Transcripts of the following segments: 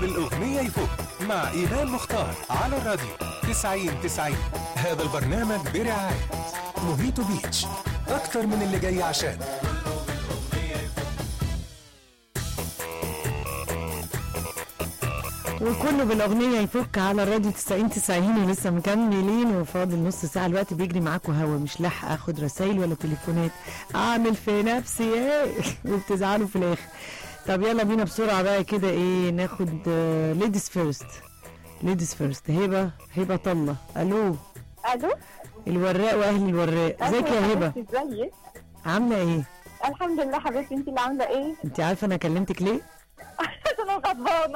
بالأغنية يفوق مع إيمان مختار على الراديو 90 90 هذا البرنامج برعاية موهيتو بيتش أكتر من اللي جاي عشان وكله بالاغنيه يفك على الراديو 90 90 ولسه مكملين وفاضل نص ساعه الوقت بيجري معاكم هوا مش لاحق اخد رسايل ولا تليفونات اعمل في نفسي ايه وبتزعلوا في الاخر طب يلا بينا بسرعه بقى كده ايه ناخد ليديز فيرست ليديز فيرست هبه هبه طله الو الو الوراق واهل الوراق ازيك يا هبه حبيبتي، ازيك عامله ايه الحمد لله حبيبتي انت اللي عامله ايه انت عارفه انا كلمتك ليه انا غضبانه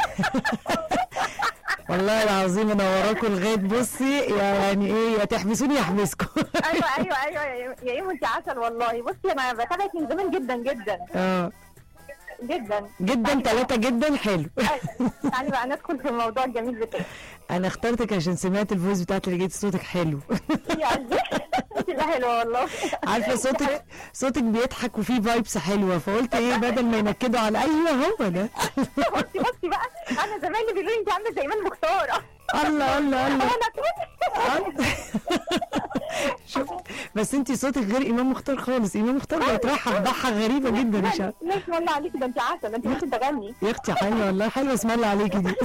والله العظيم انا وراكم لغايه بصي يعني ايه يا تحبسوني يا احبسكم ايوه ايوه ايوه يا- يا ايمو انت عسل والله بصي انا بتابعك من زمان جدا جدا اه جدا جدا ثلاثة جدا حلو أيوة. تعالي بقى ندخل في الموضوع الجميل بتاعك انا اخترتك عشان سمعت الفويس بتاعت اللي جيت صوتك حلو يا قلبي انت اللي حلوه والله عارفه صوتك صوتك بيضحك وفيه فايبس حلوه فقلت ايه بدل ما ينكدوا على ايوه هو ده بصي بصي بقى انا زمايلي بيقولوا لي انت عامله زي ايمان مختاره الله الله الله انا كنت شوف بس انت صوتك غير امام مختار خالص امام مختار بيترحب ضحك غريبه جدا مش عارفة. ليش والله عليكي ده انت عسل ده انت ممكن تغني يا اختي حلوه والله حلوه اسم الله عليكي دي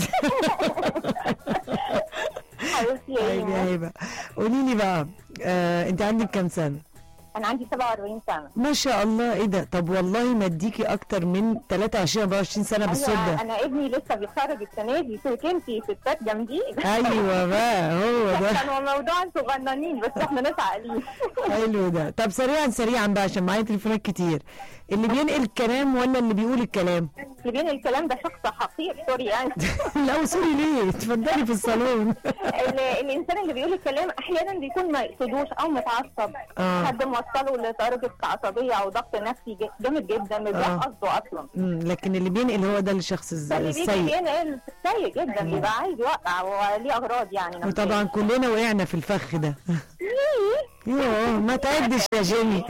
حبيبتي يا طيب يا ايمو هبه قولي لي بقى آه انت عندك كام سنه انا عندي 47 سنه ما شاء الله ايه ده طب والله ما اديكي اكتر من 23 24 سنه بالصوت أيوة، ده انا ابني لسه بيتخرج السنه دي سويت انت ستات جامدين ايوه بقى هو ده كانوا موضوع صغننين بس احنا ناس عاقلين حلو ده طب سريعا سريعا بقى عشان معايا تليفونات كتير اللي بينقل الكلام ولا اللي بيقول الكلام اللي بين الكلام ده شخص حقير سوري يعني لا سوري ليه اتفضلي في الصالون ال- الانسان اللي بيقول الكلام احيانا بيكون ما يقصدوش او متعصب آه. حد موصله لدرجه عصبيه او ضغط نفسي ج- جامد جدا مش ده آه. قصده اصلا مم، لكن اللي بينقل هو ده الشخص الز- فاللي بيجي السيء بينقل سيء جدا بيبقى عايز يوقع وليه اغراض يعني نفسية. وطبعا كلنا وقعنا في الفخ ده يوه ما تعدش يا جيمي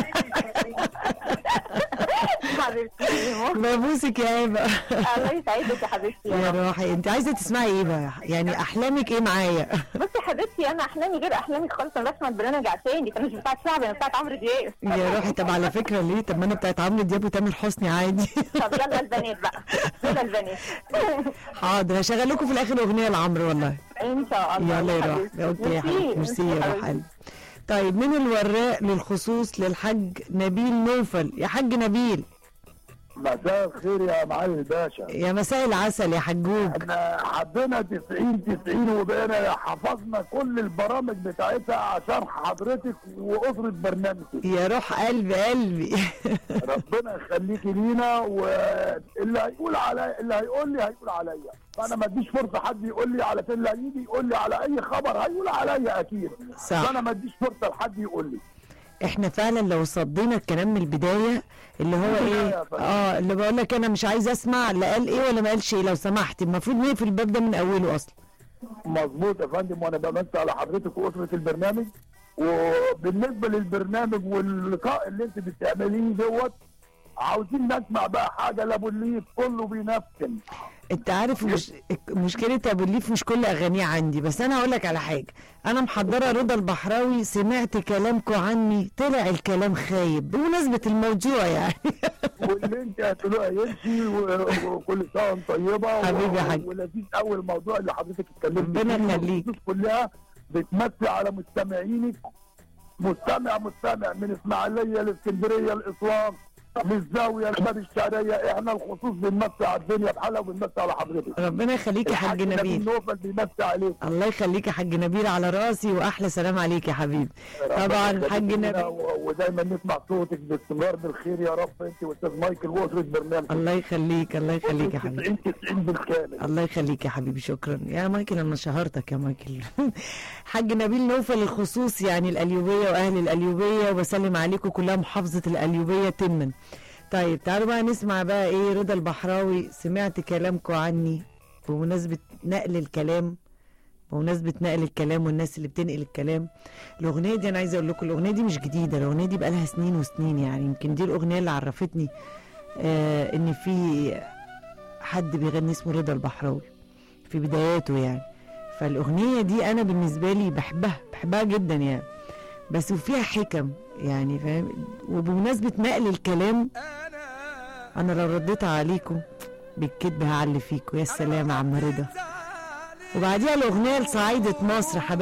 حبيبتي إيمو. ببوسك يا هبه الله يسعدك يا حبيبتي يا يا رب. روحي انت عايزه تسمعي ايه بقى يعني احلامك ايه معايا بصي حبيبتي انا احلامي غير احلامك خالص انا بسمع البرنامج عشان دي مش بتاعت شعبي انا بتاعت عمرو دياب يا روحي طب على فكره ليه طب ما انا بتاعت عمرو دياب وتامر حسني عادي طب يلا البنات بقى يلا البنات حاضر هشغل لكم في الاخر اغنيه لعمرو والله ان شاء الله يلا يا حبيبتي. روح اوكي يا حبيبي ميرسي يا روح حبيبتي. قلبي. طيب من الوراق للخصوص للحاج نبيل نوفل يا حاج نبيل مساء الخير يا معالي الباشا يا مساء العسل يا حجوج احنا حبينا 90 90 وبقينا حفظنا كل البرامج بتاعتها عشان حضرتك واسره برنامجك يا روح قلبي قلبي ربنا يخليكي لينا واللي هيقول علي اللي هيقول لي هيقول عليا فانا ما اديش فرصه حد يقول لي على اللي هيجي يقول لي على اي خبر هيقول عليا اكيد صح. فانا ما اديش فرصه لحد يقول لي احنا فعلا لو صدينا الكلام من البدايه اللي هو البداية ايه يا فندم. اه اللي بقول لك انا مش عايز اسمع لا قال ايه ولا ما قالش ايه لو سمحت المفروض نقفل الباب ده من اوله اصلا مظبوط يا فندم وانا بمسي على حضرتك واسره البرنامج وبالنسبه للبرنامج واللقاء اللي انت بتعمليه دوت عاوزين نسمع بقى حاجه لابو الليف كله بينفسن انت عارف مش مشكله ابو الليف مش كل اغانيه عندي بس انا هقول لك على حاجه انا محضره رضا البحراوي سمعت كلامكم عني طلع الكلام خايب بمناسبه الموضوع يعني واللي انت هتقولوها يمشي و- وكل سنه وانت طيبه و- حبيبي يا حاج. ولذيذ قوي الموضوع اللي حضرتك اتكلمت ربنا فيه يخليك. والخطوط كلها بتمسي على مستمعينك مستمع مستمع من اسماعيليه لاسكندريه لاسوان من الزاويه لباب الشعريه احنا الخصوص بنمسي على الدنيا بحالها وبنمسي على حضرتك ربنا يخليك يا حاج نبيل نوفل بيمسي عليك الله يخليك يا حاج نبيل على راسي واحلى سلام عليك يا حبيبي طبعا حاج نبيل و- ودايما نسمع صوتك باستمرار بالخير يا رب انت واستاذ مايكل واسره برنامج الله يخليك الله يخليك يا حبيبي 90 90 بالكامل الله يخليك يا حبيبي شكرا يا مايكل انا شهرتك يا مايكل حاج نبيل نوفل الخصوص يعني القليوبيه واهل القليوبيه وبسلم عليكم كلها محافظه القليوبيه تما طيب تعالوا بقى نسمع بقى ايه رضا البحراوي سمعت كلامكم عني بمناسبه نقل الكلام بمناسبه نقل الكلام والناس اللي بتنقل الكلام الاغنيه دي انا عايزه اقول لكم الاغنيه دي مش جديده الاغنيه دي بقالها سنين وسنين يعني يمكن دي الاغنيه اللي عرفتني آه ان في حد بيغني اسمه رضا البحراوي في بداياته يعني فالاغنيه دي انا بالنسبه لي بحبها بحبها جدا يعني بس وفيها حكم يعني فاهم وبمناسبه نقل الكلام انا لو رديت عليكم بالكذب هعلي فيكم يا سلام يا عم رضا وبعديها الاغنيه لصعيده مصر حبايبي